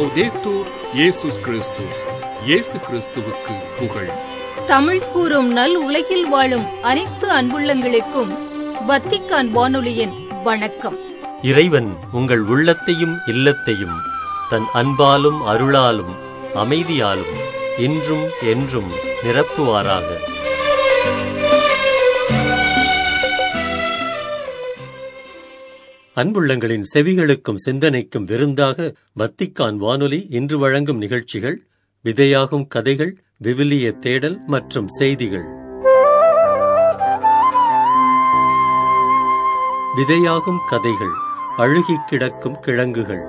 லவ்தேத்தூர் இயேசுஸ் கிறிஸ்துஸ் இயேசு கிறிஸ்துவுக்கு புகழ் தமிழ் கூறும் நல் உலகில் வாழும் அனைத்து அன்புள்ளங்களுக்கும் வத்திக்கான் வானொலியின் வணக்கம் இறைவன் உங்கள் உள்ளத்தையும் இல்லத்தையும் தன் அன்பாலும் அருளாலும் அமைதியாலும் இன்றும் என்றும் நிரப்புவாராக அன்புள்ளங்களின் செவிகளுக்கும் சிந்தனைக்கும் விருந்தாக வத்திக்கான் வானொலி இன்று வழங்கும் நிகழ்ச்சிகள் விதையாகும் கதைகள் விவிலிய தேடல் மற்றும் செய்திகள் விதையாகும் கதைகள் அழுகிக் கிடக்கும் கிழங்குகள்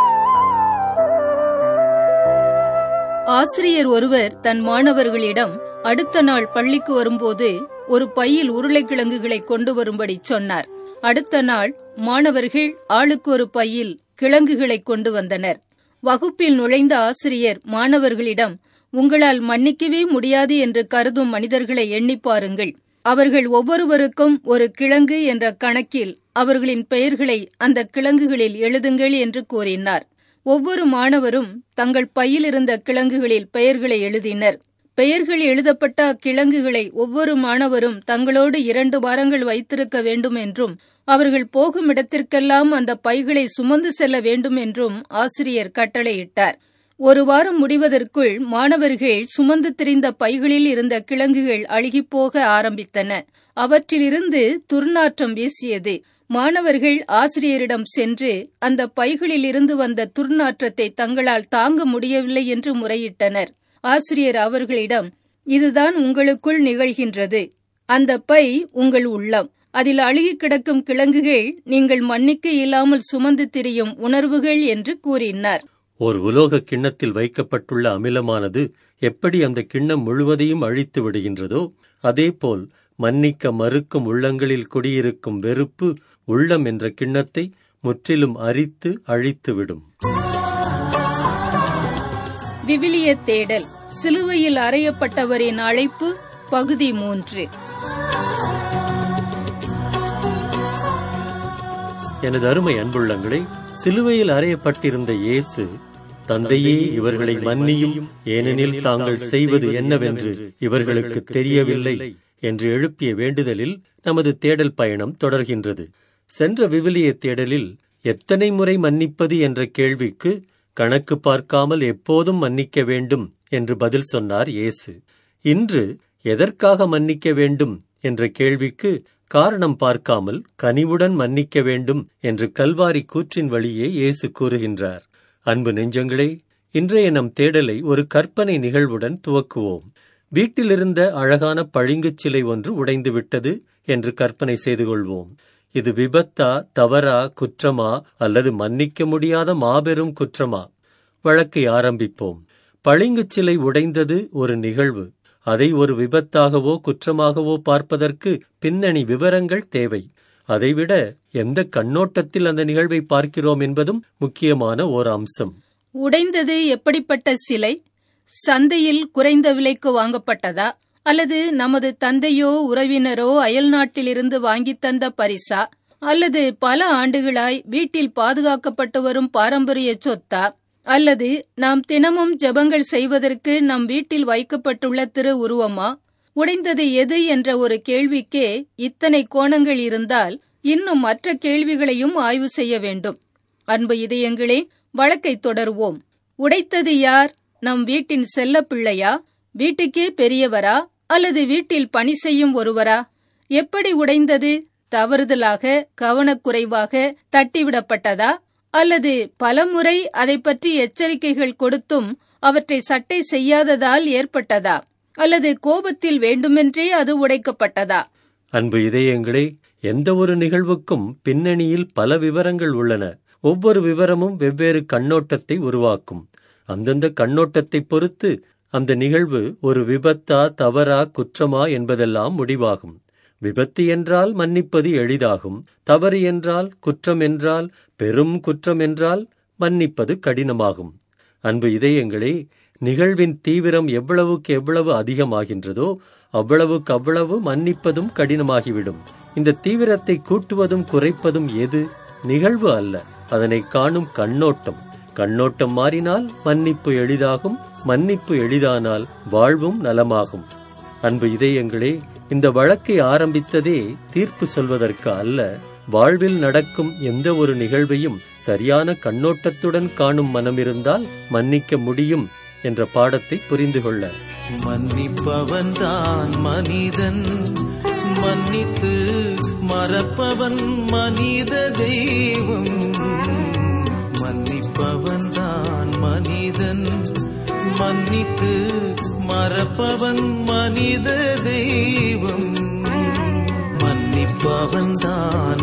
ஆசிரியர் ஒருவர் தன் மாணவர்களிடம் அடுத்த நாள் பள்ளிக்கு வரும்போது ஒரு பையில் உருளைக்கிழங்குகளை கொண்டு வரும்படி சொன்னார் அடுத்த நாள் மாணவர்கள் ஆளுக்கு ஒரு பையில் கிழங்குகளை கொண்டு வந்தனர் வகுப்பில் நுழைந்த ஆசிரியர் மாணவர்களிடம் உங்களால் மன்னிக்கவே முடியாது என்று கருதும் மனிதர்களை எண்ணி பாருங்கள் அவர்கள் ஒவ்வொருவருக்கும் ஒரு கிழங்கு என்ற கணக்கில் அவர்களின் பெயர்களை அந்த கிழங்குகளில் எழுதுங்கள் என்று கூறினார் ஒவ்வொரு மாணவரும் தங்கள் பையில் இருந்த கிழங்குகளில் பெயர்களை எழுதினர் பெயர்கள் எழுதப்பட்ட அக்கிழங்குகளை ஒவ்வொரு மாணவரும் தங்களோடு இரண்டு வாரங்கள் வைத்திருக்க வேண்டும் என்றும் அவர்கள் போகும் இடத்திற்கெல்லாம் அந்த பைகளை சுமந்து செல்ல வேண்டும் என்றும் ஆசிரியர் கட்டளையிட்டார் ஒரு வாரம் முடிவதற்குள் மாணவர்கள் சுமந்து திரிந்த பைகளில் இருந்த கிழங்குகள் அழுகிப்போக ஆரம்பித்தன அவற்றிலிருந்து துர்நாற்றம் வீசியது மாணவர்கள் ஆசிரியரிடம் சென்று அந்த பைகளில் இருந்து வந்த துர்நாற்றத்தை தங்களால் தாங்க முடியவில்லை என்று முறையிட்டனர் ஆசிரியர் அவர்களிடம் இதுதான் உங்களுக்குள் நிகழ்கின்றது அந்த பை உங்கள் உள்ளம் அதில் அழுகி கிடக்கும் கிழங்குகள் நீங்கள் மன்னிக்க இல்லாமல் சுமந்து திரியும் உணர்வுகள் என்று கூறினார் ஒரு உலோக கிண்ணத்தில் வைக்கப்பட்டுள்ள அமிலமானது எப்படி அந்த கிண்ணம் முழுவதையும் அழித்து விடுகின்றதோ அதேபோல் மன்னிக்க மறுக்கும் உள்ளங்களில் குடியிருக்கும் வெறுப்பு உள்ளம் என்ற கிண்ணத்தை முற்றிலும் அரித்து அழித்துவிடும் விவிலிய தேடல் சிலுவையில் அறையப்பட்டவரின் அழைப்பு பகுதி மூன்று எனது அருமை அன்புள்ளங்களே சிலுவையில் அறையப்பட்டிருந்த இயேசு தந்தையே இவர்களை மன்னியும் ஏனெனில் தாங்கள் செய்வது என்னவென்று இவர்களுக்கு தெரியவில்லை என்று எழுப்பிய வேண்டுதலில் நமது தேடல் பயணம் தொடர்கின்றது சென்ற விவிலிய தேடலில் எத்தனை முறை மன்னிப்பது என்ற கேள்விக்கு கணக்கு பார்க்காமல் எப்போதும் மன்னிக்க வேண்டும் என்று பதில் சொன்னார் இயேசு இன்று எதற்காக மன்னிக்க வேண்டும் என்ற கேள்விக்கு காரணம் பார்க்காமல் கனிவுடன் மன்னிக்க வேண்டும் என்று கல்வாரி கூற்றின் வழியே இயேசு கூறுகின்றார் அன்பு நெஞ்சங்களே இன்றைய நம் தேடலை ஒரு கற்பனை நிகழ்வுடன் துவக்குவோம் வீட்டிலிருந்த அழகான பளிங்குச் சிலை ஒன்று உடைந்து விட்டது என்று கற்பனை செய்து கொள்வோம் இது விபத்தா தவறா குற்றமா அல்லது மன்னிக்க முடியாத மாபெரும் குற்றமா வழக்கை ஆரம்பிப்போம் பளிங்குச் சிலை உடைந்தது ஒரு நிகழ்வு அதை ஒரு விபத்தாகவோ குற்றமாகவோ பார்ப்பதற்கு பின்னணி விவரங்கள் தேவை அதைவிட எந்த கண்ணோட்டத்தில் அந்த நிகழ்வை பார்க்கிறோம் என்பதும் முக்கியமான ஓர் அம்சம் உடைந்தது எப்படிப்பட்ட சிலை சந்தையில் குறைந்த விலைக்கு வாங்கப்பட்டதா அல்லது நமது தந்தையோ உறவினரோ அயல் நாட்டிலிருந்து வாங்கித் தந்த பரிசா அல்லது பல ஆண்டுகளாய் வீட்டில் பாதுகாக்கப்பட்டு வரும் பாரம்பரிய சொத்தா அல்லது நாம் தினமும் ஜெபங்கள் செய்வதற்கு நம் வீட்டில் வைக்கப்பட்டுள்ள திரு உருவமா உடைந்தது எது என்ற ஒரு கேள்விக்கே இத்தனை கோணங்கள் இருந்தால் இன்னும் மற்ற கேள்விகளையும் ஆய்வு செய்ய வேண்டும் அன்பு இதயங்களே வழக்கை தொடருவோம் உடைத்தது யார் நம் வீட்டின் செல்ல பிள்ளையா வீட்டுக்கே பெரியவரா அல்லது வீட்டில் பணி செய்யும் ஒருவரா எப்படி உடைந்தது தவறுதலாக கவனக்குறைவாக தட்டிவிடப்பட்டதா அல்லது பலமுறை அதை பற்றி எச்சரிக்கைகள் கொடுத்தும் அவற்றை சட்டை செய்யாததால் ஏற்பட்டதா அல்லது கோபத்தில் வேண்டுமென்றே அது உடைக்கப்பட்டதா அன்பு இதயங்களே எந்த ஒரு நிகழ்வுக்கும் பின்னணியில் பல விவரங்கள் உள்ளன ஒவ்வொரு விவரமும் வெவ்வேறு கண்ணோட்டத்தை உருவாக்கும் அந்தந்த கண்ணோட்டத்தை பொறுத்து அந்த நிகழ்வு ஒரு விபத்தா தவறா குற்றமா என்பதெல்லாம் முடிவாகும் விபத்து என்றால் மன்னிப்பது எளிதாகும் தவறு என்றால் குற்றம் என்றால் பெரும் குற்றம் என்றால் மன்னிப்பது கடினமாகும் அன்பு இதயங்களே நிகழ்வின் தீவிரம் எவ்வளவுக்கு எவ்வளவு அதிகமாகின்றதோ அவ்வளவுக்கு அவ்வளவு மன்னிப்பதும் கடினமாகிவிடும் இந்த தீவிரத்தை கூட்டுவதும் குறைப்பதும் எது நிகழ்வு அல்ல அதனை காணும் கண்ணோட்டம் கண்ணோட்டம் மாறினால் மன்னிப்பு எளிதாகும் மன்னிப்பு எளிதானால் வாழ்வும் நலமாகும் அன்பு இதயங்களே இந்த வழக்கை ஆரம்பித்ததே தீர்ப்பு சொல்வதற்கு அல்ல வாழ்வில் நடக்கும் எந்த ஒரு நிகழ்வையும் சரியான கண்ணோட்டத்துடன் காணும் மனம் இருந்தால் மன்னிக்க முடியும் என்ற பாடத்தை புரிந்து கொள்ள மன்னிப்பவன் தான் மனிதன் மன்னித்து மறப்பவன் மனித தெய்வம் மன்னிப்பவன் தான் மனிதன் மன்னித்து மறப்பவன் மனித தெய்வம் மன்னிப்பவன் தான்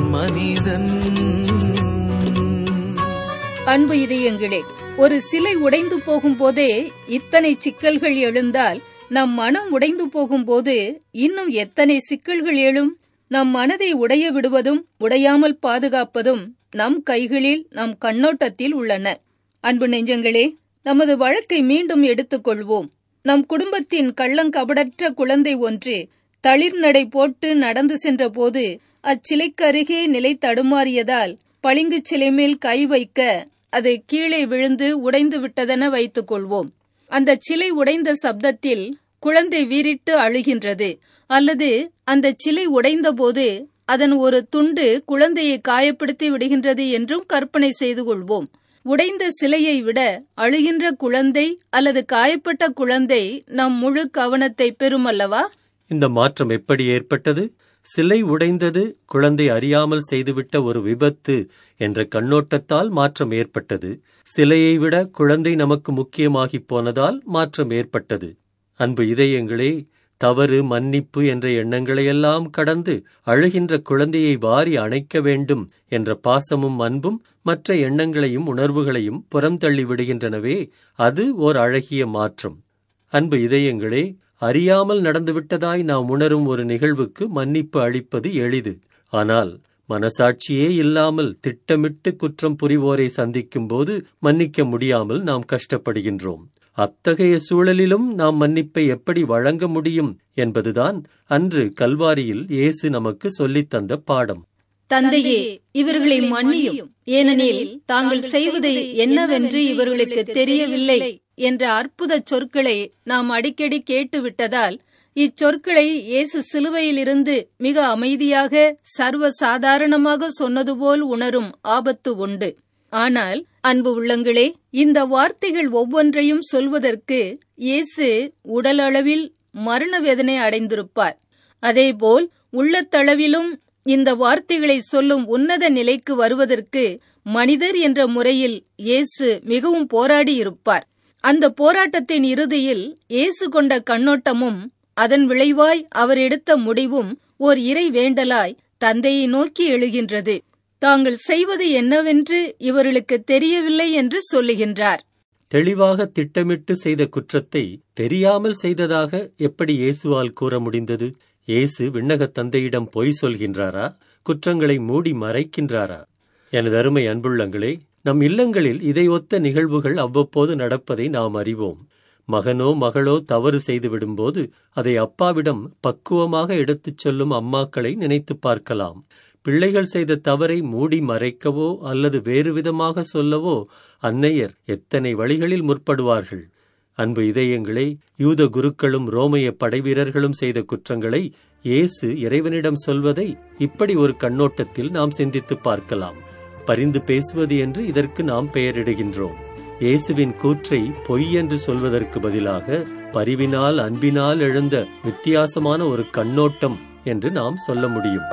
மனிதன் அன்பு இதயங்களே ஒரு சிலை உடைந்து போகும்போதே இத்தனை சிக்கல்கள் எழுந்தால் நம் மனம் உடைந்து போகும்போது இன்னும் எத்தனை சிக்கல்கள் எழும் நம் மனதை உடைய விடுவதும் உடையாமல் பாதுகாப்பதும் நம் கைகளில் நம் கண்ணோட்டத்தில் உள்ளன அன்பு நெஞ்சங்களே நமது வழக்கை மீண்டும் எடுத்துக்கொள்வோம் நம் குடும்பத்தின் கள்ளங்கபடற்ற குழந்தை ஒன்று தளிர்நடை போட்டு நடந்து சென்றபோது அச்சிலைக்கு அருகே நிலை தடுமாறியதால் பளிங்குச் சிலை மேல் கை வைக்க அது கீழே விழுந்து உடைந்து விட்டதென வைத்துக் கொள்வோம் அந்த சிலை உடைந்த சப்தத்தில் குழந்தை வீறிட்டு அழுகின்றது அல்லது அந்த சிலை உடைந்தபோது அதன் ஒரு துண்டு குழந்தையை காயப்படுத்தி விடுகின்றது என்றும் கற்பனை செய்து கொள்வோம் உடைந்த சிலையை விட அழுகின்ற குழந்தை அல்லது காயப்பட்ட குழந்தை நம் முழு கவனத்தை பெறுமல்லவா இந்த மாற்றம் எப்படி ஏற்பட்டது சிலை உடைந்தது குழந்தை அறியாமல் செய்துவிட்ட ஒரு விபத்து என்ற கண்ணோட்டத்தால் மாற்றம் ஏற்பட்டது சிலையை விட குழந்தை நமக்கு முக்கியமாகிப் போனதால் மாற்றம் ஏற்பட்டது அன்பு இதயங்களே தவறு மன்னிப்பு என்ற எண்ணங்களையெல்லாம் கடந்து அழுகின்ற குழந்தையை வாரி அணைக்க வேண்டும் என்ற பாசமும் அன்பும் மற்ற எண்ணங்களையும் உணர்வுகளையும் புறம் தள்ளி விடுகின்றனவே அது ஓர் அழகிய மாற்றம் அன்பு இதயங்களே அறியாமல் நடந்துவிட்டதாய் நாம் உணரும் ஒரு நிகழ்வுக்கு மன்னிப்பு அளிப்பது எளிது ஆனால் மனசாட்சியே இல்லாமல் திட்டமிட்டு குற்றம் புரிவோரை சந்திக்கும் போது மன்னிக்க முடியாமல் நாம் கஷ்டப்படுகின்றோம் அத்தகைய சூழலிலும் நாம் மன்னிப்பை எப்படி வழங்க முடியும் என்பதுதான் அன்று கல்வாரியில் இயேசு நமக்கு சொல்லித் தந்த பாடம் தந்தையே இவர்களை மன்னியும் ஏனெனில் தாங்கள் செய்வது என்னவென்று இவர்களுக்கு தெரியவில்லை என்ற அற்புத சொற்களை நாம் அடிக்கடி கேட்டுவிட்டதால் இச்சொற்களை இயேசு சிலுவையிலிருந்து மிக அமைதியாக சர்வ சாதாரணமாக சொன்னது போல் உணரும் ஆபத்து உண்டு ஆனால் அன்பு உள்ளங்களே இந்த வார்த்தைகள் ஒவ்வொன்றையும் சொல்வதற்கு இயேசு உடலளவில் மரண வேதனை அடைந்திருப்பார் அதேபோல் உள்ளத்தளவிலும் இந்த வார்த்தைகளை சொல்லும் உன்னத நிலைக்கு வருவதற்கு மனிதர் என்ற முறையில் இயேசு மிகவும் போராடியிருப்பார் அந்த போராட்டத்தின் இறுதியில் இயேசு கொண்ட கண்ணோட்டமும் அதன் விளைவாய் அவர் எடுத்த முடிவும் ஓர் இறை வேண்டலாய் தந்தையை நோக்கி எழுகின்றது தாங்கள் செய்வது என்னவென்று இவர்களுக்கு தெரியவில்லை என்று சொல்லுகின்றார் தெளிவாக திட்டமிட்டு செய்த குற்றத்தை தெரியாமல் செய்ததாக எப்படி இயேசுவால் கூற முடிந்தது இயேசு விண்ணகத் தந்தையிடம் பொய் சொல்கின்றாரா குற்றங்களை மூடி மறைக்கின்றாரா எனது அருமை அன்புள்ளங்களே நம் இல்லங்களில் இதை ஒத்த நிகழ்வுகள் அவ்வப்போது நடப்பதை நாம் அறிவோம் மகனோ மகளோ தவறு செய்து விடும்போது அதை அப்பாவிடம் பக்குவமாக எடுத்துச் சொல்லும் அம்மாக்களை நினைத்துப் பார்க்கலாம் பிள்ளைகள் செய்த தவறை மூடி மறைக்கவோ அல்லது வேறு விதமாக சொல்லவோ அன்னையர் எத்தனை வழிகளில் முற்படுவார்கள் அன்பு இதயங்களே யூத குருக்களும் ரோமைய படைவீரர்களும் செய்த குற்றங்களை இயேசு இறைவனிடம் சொல்வதை இப்படி ஒரு கண்ணோட்டத்தில் நாம் சிந்தித்துப் பார்க்கலாம் பரிந்து பேசுவது என்று இதற்கு நாம் பெயரிடுகின்றோம் இயேசுவின் கூற்றை பொய் என்று சொல்வதற்கு பதிலாக பரிவினால் அன்பினால் எழுந்த வித்தியாசமான ஒரு கண்ணோட்டம் என்று நாம் சொல்ல முடியும்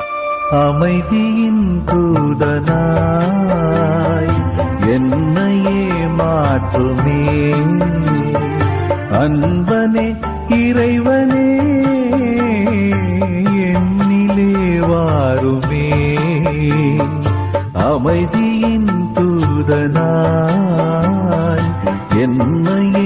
அமைதியின் தூதனாய் என்னையே மாற்றுமே அன்பனே இறைவனே என்னிலே வாருமே அமைதியின் தூதனாய் என்னையே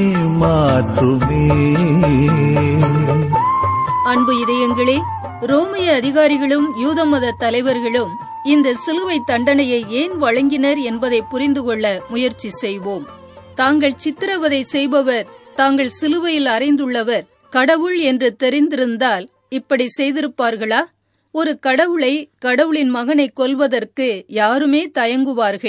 மாற்றுமே அன்பு இதயங்களே ரோமைய அதிகாரிகளும் யூத மத தலைவர்களும் இந்த சிலுவை தண்டனையை ஏன் வழங்கினர் என்பதை புரிந்து கொள்ள முயற்சி செய்வோம் தாங்கள் சித்திரவதை செய்பவர் தாங்கள் சிலுவையில் அறைந்துள்ளவர் கடவுள் என்று தெரிந்திருந்தால் இப்படி செய்திருப்பார்களா ஒரு கடவுளை கடவுளின் மகனை கொல்வதற்கு யாருமே தயங்குவார்கள்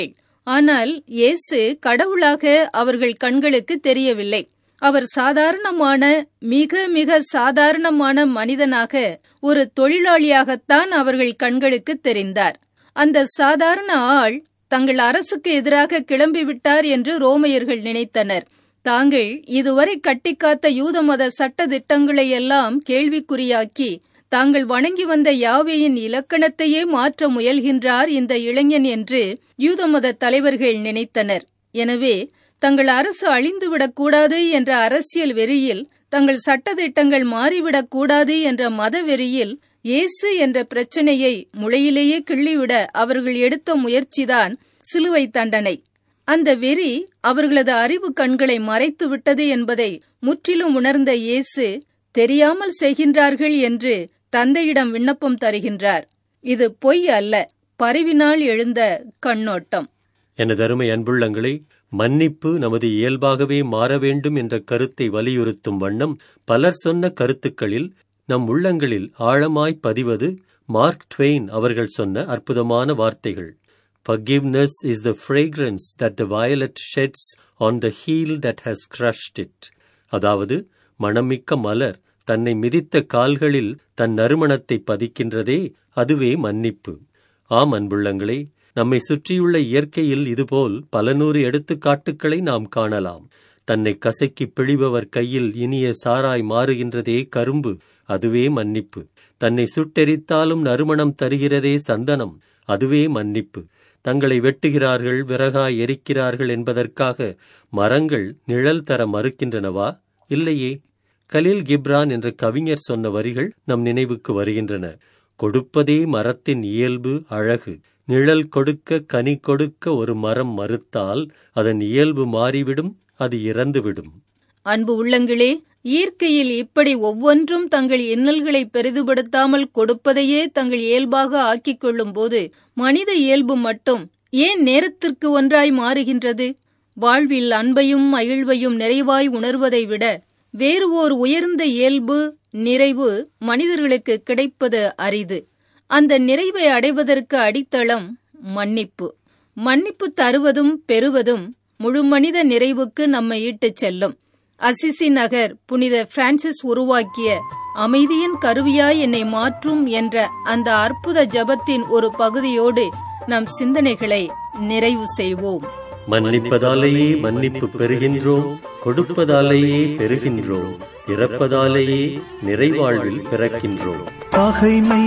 ஆனால் இயேசு கடவுளாக அவர்கள் கண்களுக்கு தெரியவில்லை அவர் சாதாரணமான மிக மிக சாதாரணமான மனிதனாக ஒரு தொழிலாளியாகத்தான் அவர்கள் கண்களுக்கு தெரிந்தார் அந்த சாதாரண ஆள் தங்கள் அரசுக்கு எதிராக கிளம்பிவிட்டார் என்று ரோமையர்கள் நினைத்தனர் தாங்கள் இதுவரை கட்டிக்காத்த யூத மத சட்ட திட்டங்களை எல்லாம் கேள்விக்குறியாக்கி தாங்கள் வணங்கி வந்த யாவையின் இலக்கணத்தையே மாற்ற முயல்கின்றார் இந்த இளைஞன் என்று யூத மத தலைவர்கள் நினைத்தனர் எனவே தங்கள் அரசு அழிந்துவிடக் கூடாது என்ற அரசியல் வெறியில் தங்கள் சட்டத்திட்டங்கள் மாறிவிடக் கூடாது என்ற மத வெறியில் இயேசு என்ற பிரச்சனையை முளையிலேயே கிள்ளிவிட அவர்கள் எடுத்த முயற்சிதான் சிலுவை தண்டனை அந்த வெறி அவர்களது அறிவு கண்களை மறைத்து விட்டது என்பதை முற்றிலும் உணர்ந்த இயேசு தெரியாமல் செய்கின்றார்கள் என்று தந்தையிடம் விண்ணப்பம் தருகின்றார் இது பொய் அல்ல பரிவினால் எழுந்த கண்ணோட்டம் எனது அருமை அன்புள்ளங்களே மன்னிப்பு நமது இயல்பாகவே மாற வேண்டும் என்ற கருத்தை வலியுறுத்தும் வண்ணம் பலர் சொன்ன கருத்துக்களில் நம் உள்ளங்களில் ஆழமாய் பதிவது மார்க் ட்வெயின் அவர்கள் சொன்ன அற்புதமான வார்த்தைகள் Forgiveness is the fragrance that the violet sheds on the heel that has crushed it. அதாவது மணமிக்க மலர் தன்னை மிதித்த கால்களில் தன் நறுமணத்தை பதிக்கின்றதே அதுவே மன்னிப்பு ஆம் அன்புள்ளங்களே நம்மை சுற்றியுள்ள இயற்கையில் இதுபோல் பல நூறு எடுத்துக்காட்டுக்களை நாம் காணலாம் தன்னை கசக்கி பிழிபவர் கையில் இனிய சாராய் மாறுகின்றதே கரும்பு அதுவே மன்னிப்பு தன்னை சுட்டெரித்தாலும் நறுமணம் தருகிறதே சந்தனம் அதுவே மன்னிப்பு தங்களை வெட்டுகிறார்கள் விறகாய் எரிக்கிறார்கள் என்பதற்காக மரங்கள் நிழல் தர மறுக்கின்றனவா இல்லையே கலீல் கிப்ரான் என்ற கவிஞர் சொன்ன வரிகள் நம் நினைவுக்கு வருகின்றன கொடுப்பதே மரத்தின் இயல்பு அழகு நிழல் கொடுக்க கனி கொடுக்க ஒரு மரம் மறுத்தால் அதன் இயல்பு மாறிவிடும் அது இறந்துவிடும் அன்பு உள்ளங்களே இயற்கையில் இப்படி ஒவ்வொன்றும் தங்கள் இன்னல்களை பெரிதுபடுத்தாமல் கொடுப்பதையே தங்கள் இயல்பாக ஆக்கிக் கொள்ளும் போது மனித இயல்பு மட்டும் ஏன் நேரத்திற்கு ஒன்றாய் மாறுகின்றது வாழ்வில் அன்பையும் மகிழ்வையும் நிறைவாய் உணர்வதை விட வேறு ஓர் உயர்ந்த இயல்பு நிறைவு மனிதர்களுக்கு கிடைப்பது அரிது அந்த நிறைவை அடைவதற்கு அடித்தளம் மன்னிப்பு மன்னிப்பு தருவதும் பெறுவதும் முழு மனித நிறைவுக்கு நம்மை இட்டுச் செல்லும் அசிசி நகர் புனித பிரான்சிஸ் உருவாக்கிய அமைதியின் கருவியாய் என்னை மாற்றும் என்ற அந்த அற்புத ஜபத்தின் ஒரு பகுதியோடு நம் சிந்தனைகளை நிறைவு செய்வோம் மன்னிப்பதாலேயே மன்னிப்பு பெறுகின்றோம் கொடுப்பதாலேயே பெறுகின்றோம் இறப்பதாலேயே நிறைவாழ்வில் பிறக்கின்றோம் பகைமை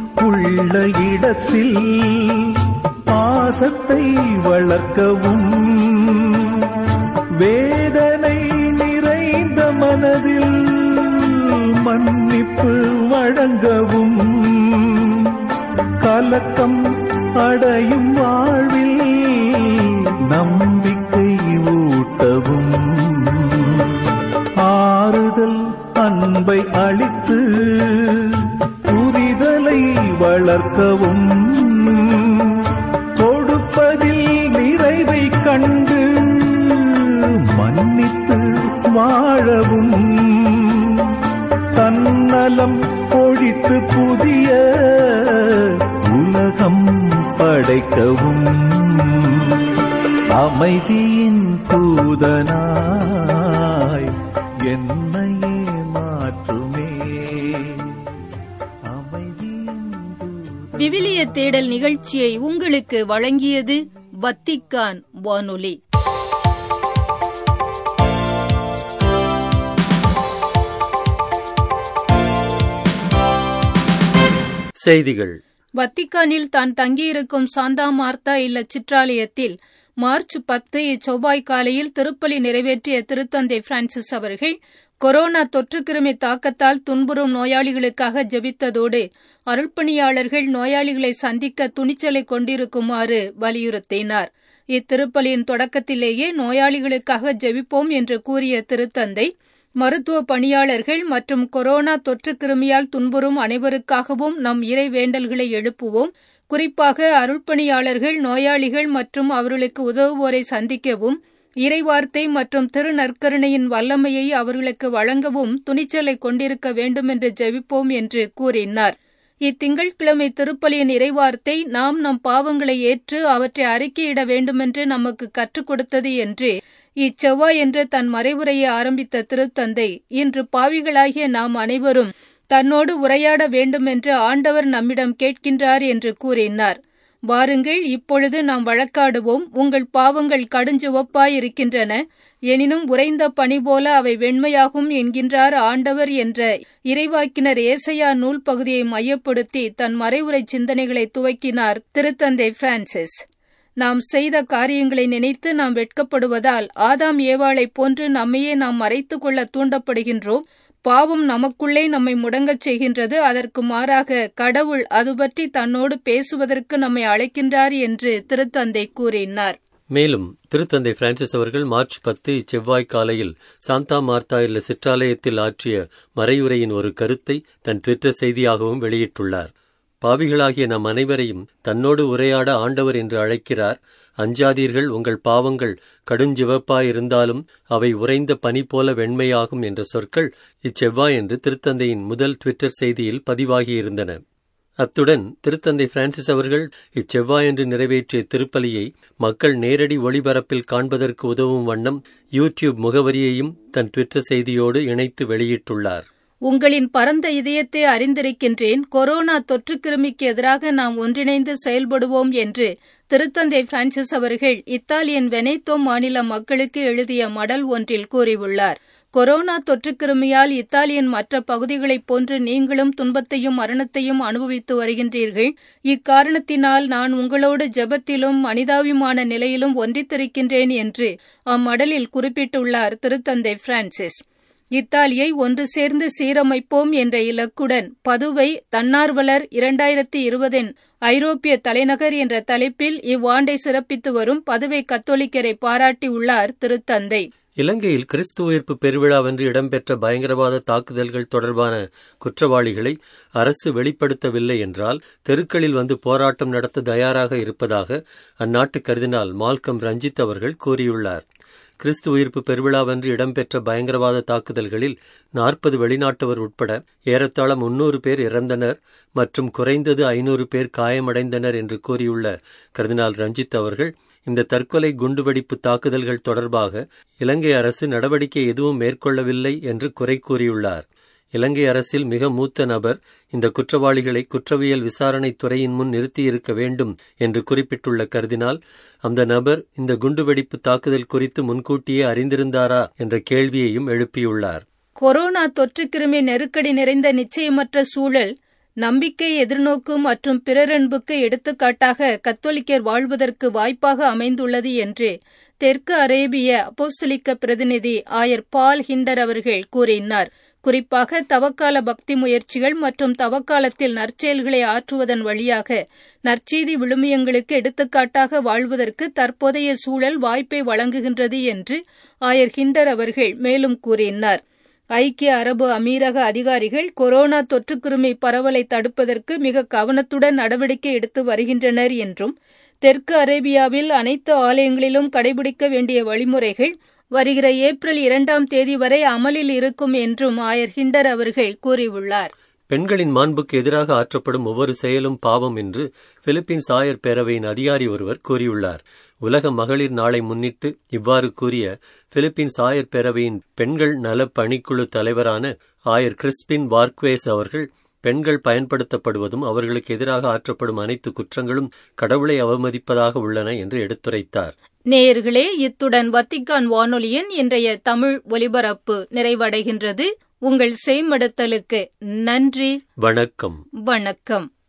உள்ள இடத்தில் பாசத்தை வளர்க்கவும் வேதனை நிறைந்த மனதில் மன்னிப்பு வழங்கவும் கலக்கம் அடையும் வாழ்வில் நம்பிக்கை ஊட்டவும் ஆறுதல் அன்பை அளித்து புரிதலை வளர்க்கவும் கொடுப்பதில் நிறைவை கண்டு மன்னித்து வாழவும் தன்னலம் ஒழித்து புதிய உலகம் படைக்கவும் அமைதியின் தூதனாய் என்னையே மாற்றுமே அமைதியின் தூதனாய் விவிலிய தேடல் நிகழ்ச்சியை உங்களுக்கு வழங்கியது வத்திக்கான் வானொலி செய்திகள் வத்திக்கானில் தான் தங்கியிருக்கும் சாந்தா மார்த்தா இல்ல சிற்றாலயத்தில் மார்ச் பத்து இச்செவ்வாய் காலையில் திருப்பலி நிறைவேற்றிய திருத்தந்தை பிரான்சிஸ் அவர்கள் கொரோனா தொற்றுக்கிருமி தாக்கத்தால் துன்புறும் நோயாளிகளுக்காக ஜெபித்ததோடு அருள்பணியாளர்கள் நோயாளிகளை சந்திக்க துணிச்சலை கொண்டிருக்குமாறு வலியுறுத்தினார் இத்திருப்பலியின் தொடக்கத்திலேயே நோயாளிகளுக்காக ஜெபிப்போம் என்று கூறிய திருத்தந்தை மருத்துவ பணியாளர்கள் மற்றும் கொரோனா தொற்று கிருமியால் துன்புறும் அனைவருக்காகவும் நம் இறை வேண்டல்களை எழுப்புவோம் குறிப்பாக அருள்பணியாளர்கள் நோயாளிகள் மற்றும் அவர்களுக்கு உதவுவோரை சந்திக்கவும் இறைவார்த்தை மற்றும் திருநற்கருணையின் வல்லமையை அவர்களுக்கு வழங்கவும் துணிச்சலை கொண்டிருக்க வேண்டும் என்று ஜெபிப்போம் என்று கூறினார் இத்திங்கட்கிழமை திருப்பலியின் இறைவார்த்தை நாம் நம் பாவங்களை ஏற்று அவற்றை அறிக்கையிட வேண்டுமென்று நமக்கு கற்றுக் கொடுத்தது என்று இச்செவ்வாய் என்று தன் மறைவுரையை ஆரம்பித்த திருத்தந்தை இன்று பாவிகளாகிய நாம் அனைவரும் தன்னோடு உரையாட வேண்டுமென்று ஆண்டவர் நம்மிடம் கேட்கின்றார் என்று கூறினார் வாருங்கள் இப்பொழுது நாம் வழக்காடுவோம் உங்கள் பாவங்கள் கடுஞ்சுவப்பாய் இருக்கின்றன எனினும் உறைந்த பனி போல அவை வெண்மையாகும் என்கின்றார் ஆண்டவர் என்ற இறைவாக்கினர் ஏசையா நூல் பகுதியை மையப்படுத்தி தன் மறைவுரை சிந்தனைகளை துவக்கினார் திருத்தந்தை பிரான்சிஸ் நாம் செய்த காரியங்களை நினைத்து நாம் வெட்கப்படுவதால் ஆதாம் ஏவாளைப் போன்று நம்மையே நாம் மறைத்துக் கொள்ள தூண்டப்படுகின்றோம் பாவம் நமக்குள்ளே நம்மை முடங்கச் செய்கின்றது அதற்கு மாறாக கடவுள் அது பற்றி தன்னோடு பேசுவதற்கு நம்மை அழைக்கின்றார் என்று திருத்தந்தை கூறினார் மேலும் திருத்தந்தை பிரான்சிஸ் அவர்கள் மார்ச் பத்து செவ்வாய் காலையில் சாந்தா மார்த்தா இல்ல சிற்றாலயத்தில் ஆற்றிய மறையுரையின் ஒரு கருத்தை தன் ட்விட்டர் செய்தியாகவும் வெளியிட்டுள்ளார் பாவிகளாகிய நம் அனைவரையும் தன்னோடு உரையாட ஆண்டவர் என்று அழைக்கிறார் அஞ்சாதீர்கள் உங்கள் பாவங்கள் கடுஞ்சிவப்பாயிருந்தாலும் அவை உறைந்த பனி போல வெண்மையாகும் என்ற சொற்கள் இச்செவ்வாய் என்று திருத்தந்தையின் முதல் ட்விட்டர் செய்தியில் பதிவாகியிருந்தன அத்துடன் திருத்தந்தை பிரான்சிஸ் அவர்கள் இச்செவ்வாயன்று நிறைவேற்றிய திருப்பலியை மக்கள் நேரடி ஒளிபரப்பில் காண்பதற்கு உதவும் வண்ணம் யூடியூப் முகவரியையும் தன் ட்விட்டர் செய்தியோடு இணைத்து வெளியிட்டுள்ளார் உங்களின் பரந்த இதயத்தை அறிந்திருக்கின்றேன் கொரோனா தொற்று கிருமிக்கு எதிராக நாம் ஒன்றிணைந்து செயல்படுவோம் என்று திருத்தந்தை பிரான்சிஸ் அவர்கள் இத்தாலியன் வெனேத்தோ மாநில மக்களுக்கு எழுதிய மடல் ஒன்றில் கூறியுள்ளார் கொரோனா தொற்று கிருமியால் இத்தாலியின் மற்ற பகுதிகளைப் போன்று நீங்களும் துன்பத்தையும் மரணத்தையும் அனுபவித்து வருகின்றீர்கள் இக்காரணத்தினால் நான் உங்களோடு ஜெபத்திலும் மனிதாபிமான நிலையிலும் ஒன்றித்திருக்கின்றேன் என்று அம்மடலில் குறிப்பிட்டுள்ளார் திருத்தந்தை பிரான்சிஸ் இத்தாலியை ஒன்று சேர்ந்து சீரமைப்போம் என்ற இலக்குடன் பதுவை தன்னார்வலர் இரண்டாயிரத்தி இருபதின் ஐரோப்பிய தலைநகர் என்ற தலைப்பில் இவ்வாண்டை சிறப்பித்து வரும் பதுவை கத்தோலிக்கரை பாராட்டியுள்ளார் திருத்தந்தை இலங்கையில் கிறிஸ்து உயிர்ப்பு பெருவிழாவென்று இடம்பெற்ற பயங்கரவாத தாக்குதல்கள் தொடர்பான குற்றவாளிகளை அரசு வெளிப்படுத்தவில்லை என்றால் தெருக்களில் வந்து போராட்டம் நடத்த தயாராக இருப்பதாக அந்நாட்டு கருதினால் மால்கம் ரஞ்சித் அவர்கள் கூறியுள்ளார் கிறிஸ்து உயிர்ப்பு பெருவிழாவென்று இடம்பெற்ற பயங்கரவாத தாக்குதல்களில் நாற்பது வெளிநாட்டவர் உட்பட ஏறத்தாழ முன்னூறு பேர் இறந்தனர் மற்றும் குறைந்தது ஐநூறு பேர் காயமடைந்தனர் என்று கூறியுள்ள கர்தினால் ரஞ்சித் அவர்கள் இந்த தற்கொலை குண்டுவெடிப்பு தாக்குதல்கள் தொடர்பாக இலங்கை அரசு நடவடிக்கை எதுவும் மேற்கொள்ளவில்லை என்று குறை கூறியுள்ளார் இலங்கை அரசில் மிக மூத்த நபர் இந்த குற்றவாளிகளை குற்றவியல் விசாரணை துறையின் முன் நிறுத்தியிருக்க வேண்டும் என்று குறிப்பிட்டுள்ள கருதினால் அந்த நபர் இந்த குண்டுவெடிப்பு தாக்குதல் குறித்து முன்கூட்டியே அறிந்திருந்தாரா என்ற கேள்வியையும் எழுப்பியுள்ளார் கொரோனா தொற்று கிருமி நெருக்கடி நிறைந்த நிச்சயமற்ற சூழல் நம்பிக்கை எதிர்நோக்கு மற்றும் பிறரன்புக்கு எடுத்துக்காட்டாக கத்தோலிக்கர் வாழ்வதற்கு வாய்ப்பாக அமைந்துள்ளது என்று தெற்கு அரேபிய அப்போஸ்தலிக்க பிரதிநிதி ஆயர் பால் ஹிண்டர் அவர்கள் கூறினார் குறிப்பாக தவக்கால பக்தி முயற்சிகள் மற்றும் தவக்காலத்தில் நற்செயல்களை ஆற்றுவதன் வழியாக நற்செய்தி விழுமியங்களுக்கு எடுத்துக்காட்டாக வாழ்வதற்கு தற்போதைய சூழல் வாய்ப்பை வழங்குகின்றது என்று ஆயர் ஹிண்டர் அவர்கள் மேலும் கூறினார் ஐக்கிய அரபு அமீரக அதிகாரிகள் கொரோனா தொற்றுக்கிருமி பரவலை தடுப்பதற்கு மிக கவனத்துடன் நடவடிக்கை எடுத்து வருகின்றனர் என்றும் தெற்கு அரேபியாவில் அனைத்து ஆலயங்களிலும் கடைபிடிக்க வேண்டிய வழிமுறைகள் வருகிற ஏப்ரல் இரண்டாம் தேதி வரை அமலில் இருக்கும் என்றும் ஆயர் ஹிண்டர் அவர்கள் கூறியுள்ளார் பெண்களின் மாண்புக்கு எதிராக ஆற்றப்படும் ஒவ்வொரு செயலும் பாவம் என்று பிலிப்பீன்ஸ் ஆயர் பேரவையின் அதிகாரி ஒருவர் கூறியுள்ளார் உலக மகளிர் நாளை முன்னிட்டு இவ்வாறு கூறிய பிலிப்பீன்ஸ் ஆயர் பேரவையின் பெண்கள் நல பணிக்குழு தலைவரான ஆயர் கிறிஸ்பின் வார்க்வேஸ் அவர்கள் பெண்கள் பயன்படுத்தப்படுவதும் அவர்களுக்கு எதிராக ஆற்றப்படும் அனைத்து குற்றங்களும் கடவுளை அவமதிப்பதாக உள்ளன என்று எடுத்துரைத்தார் நேயர்களே இத்துடன் வத்திக்கான் வானொலியின் இன்றைய தமிழ் ஒலிபரப்பு நிறைவடைகின்றது உங்கள் செய்மடுத்தலுக்கு நன்றி வணக்கம் வணக்கம்